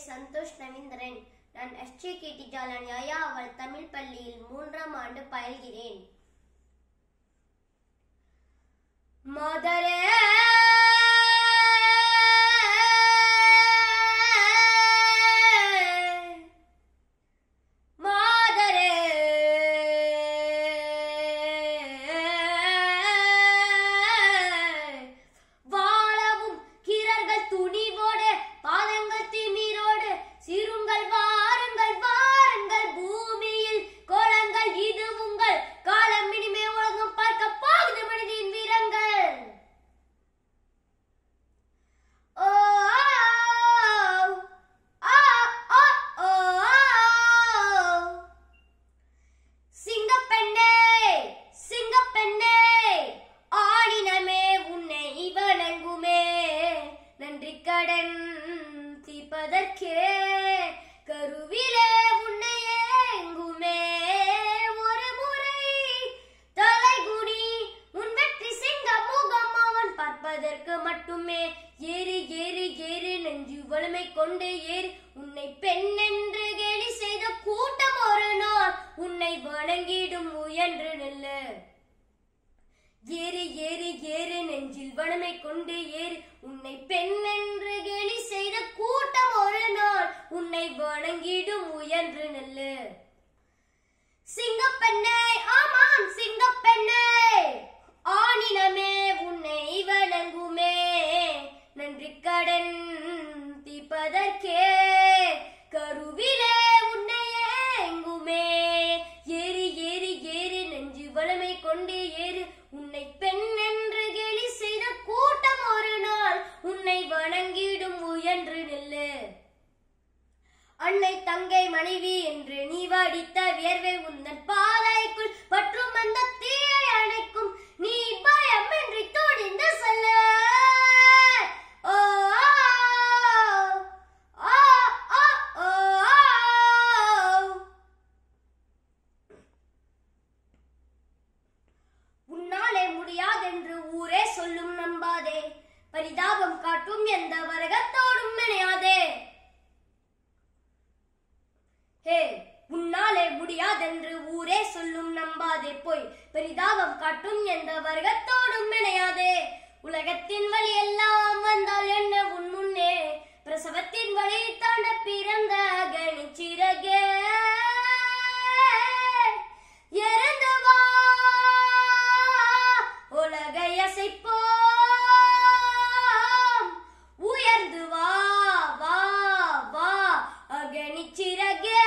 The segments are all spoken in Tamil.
சந்தோஷ் ரவீந்திரன் நான் எஸ்ஜே கேடி ஜாலன் யாயா அவள் தமிழ் பள்ளியில் மூன்றாம் ஆண்டு பயில்கிறேன் மதரே மாதரே வாழவும் கிரர்கள் துணிவோடு பாதங்கள் திமிரோடு சிறுங்கள் வாருங்கள் வாருங்கள் பூமியில் கோலங்கள் இது உங்கள் காலம் இனிமே உலகம் பார்க்க போகுது மனிதன் வீரங்கள் ஓ ஆ ஆ ஓ சிங்கப்பெண்ணே சிங்கப்பெண்ணே ஆடினமே உன்னை வணங்குமே நன்றி கடன் தீர்ப்பதற்கே கருவிலே உன்னை ஏங்குமே ஒரு முறை தலைகுனி உன் வெற்றி சிங்க முகம் அவன் பார்ப்பதற்கு மட்டுமே ஏறு ஏறு ஏறு நெஞ்சு வலிமை கொண்டு ஏறு உன்னை பெண் என்று கேலி செய்த கூட்டம் ஒரு நாள் உன்னை வணங்கிடும் முயன்று நில்லு ஏறு ஏறு ஏறு நெஞ்சில் வனமை கொண்டு ஏறு உன்னை பெண் என்று கேலி செய்த கூட்டம் ஒரு நாள் உன்னை வணங்கிடும் முயன்று நில்லு சிங்கப்பெண்ணே ஆமாம் சிங்கப்பெண்ணே ஆணினமே உன்னை வணங்குமே நன்றி கடன் தீர்ப்பதற்கே கருவிலே உன்னை ஏங்குமே ஏறு ஏறு ஏறு நெஞ்சு வளமை கொண்டு ஏறு உன்னை பெண் என்று கேலி செய்த கூட்டம் ஒரு நாள் உன்னை வணங்கிடும் முயன்று நில்லு அன்னை தங்கை மனைவி என்று நீ வடித்த வியர்வை உந்தன் பாதைக்குள் பற்றும் அந்த தீயை அணைக்கும் நீ பயமின்றி துணிந்து செல்ல ஓ ஆ, ஆ, ஓ, ஆ. உன்னாலே முடியாதென்று ஊரே சொல்லும் நம்பாதே பரிதாபம் காட்டும் எந்த வர்க்கத்தோடும் இணையாதே ஹே உன்னாலே முடியாதென்று ஊரே சொல்லும் நம்பாதே போய் பெரிதாபம் காட்டும் எந்த வர்க்கத்தோடும் இணையாதே உலகத்தின் வழி எல்லாம் வந்தால் என்ன உன் முன்னே பிரசவத்தின் வழி தாண்ட பிறந்த கணிச்சிறகே இறந்து வா உலகை அசைப்போம் உயர்ந்து வா வா வா அகனிச்சிறகே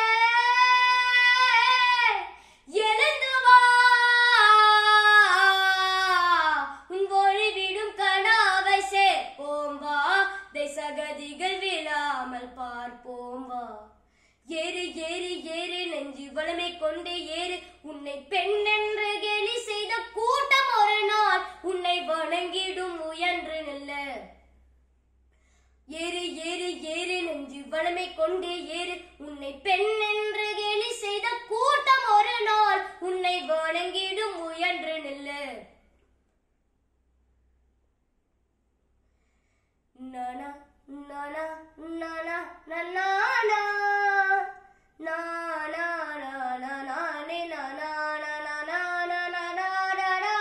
எழுந்து வா உன் ஒளி விடும் கனாவை சேர்ப்போம் வா தேசகதிகள் விழாமல் பார்ப்போம் வா ஏறு ஏறு ஏறு நெஞ்சு வளமை கொண்டு ஏறு உன்னை பெண் என்று கேலி செய்த கூட்டம் ஒரு நாள் உன்னை வணங்கிடும் முயன்று நில்ல ஏறு ஏறு ஏறு நெஞ்சு வளமை கொண்டு ஏறு உன்னை பெண் என்று கேலி செய்த கூட்டம் ஒரு நாள் உன்னை வணங்கிடும் முயன்று நில்லு நானா நானா நானா நானா நானா நானா நானே நானா நானா நானா நானா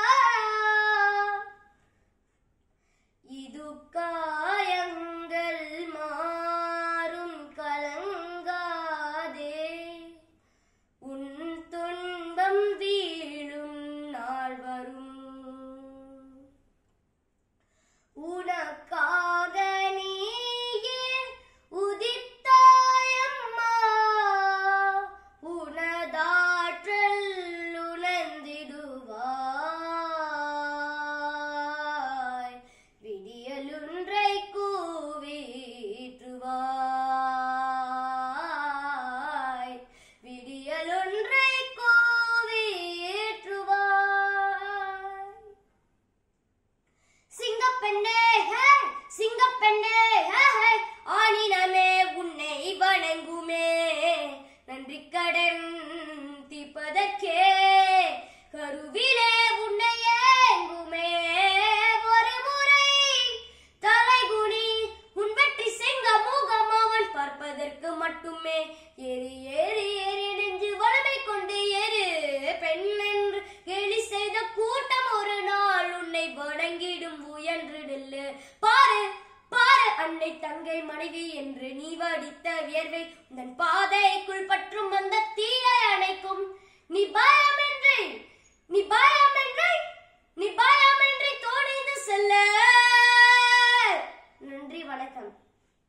இது காயங்கள் மாறும் கலங்காதே உன் துன்பம் வீழும் நாள் வரும் உனக்காக நீயே உதித்தாயம்மா உனதாற்றல் உணர்ந்திடுவாய் விடியலுன்றை கூவிற்றுவாய் விடியலொன்றை கூவிற்றுவாய் சிங்கப்பெண்ணே ஹே சிங்கப்பெண்ணே ஹே ஹே ஆணினமே உன்னை வணங்குமே நன்றி கடன் தீர்ப்பதற்கே கருவிலே உன்னை ஏங்குமே ஒரு முறை தலைகுனி உன் வெற்றி செங்க முகம் அவன் பார்ப்பதற்கு ஏறி ஏறி ஏறி நெஞ்சு வளமை கொண்டு ஏறு பெண் என்று கேலி செய்த கூட்டம் ஒரு நாள் உன்னை வணங்கிடும் உயன்று நில்லு பாரு பாரு அன்னை தங்கை மனைவி என்று நீ வடித்த வியர்வை உந்தன் பாதைக்குள் பற்றும் அந்த தீயை அணைக்கும் நீ பயமில்லை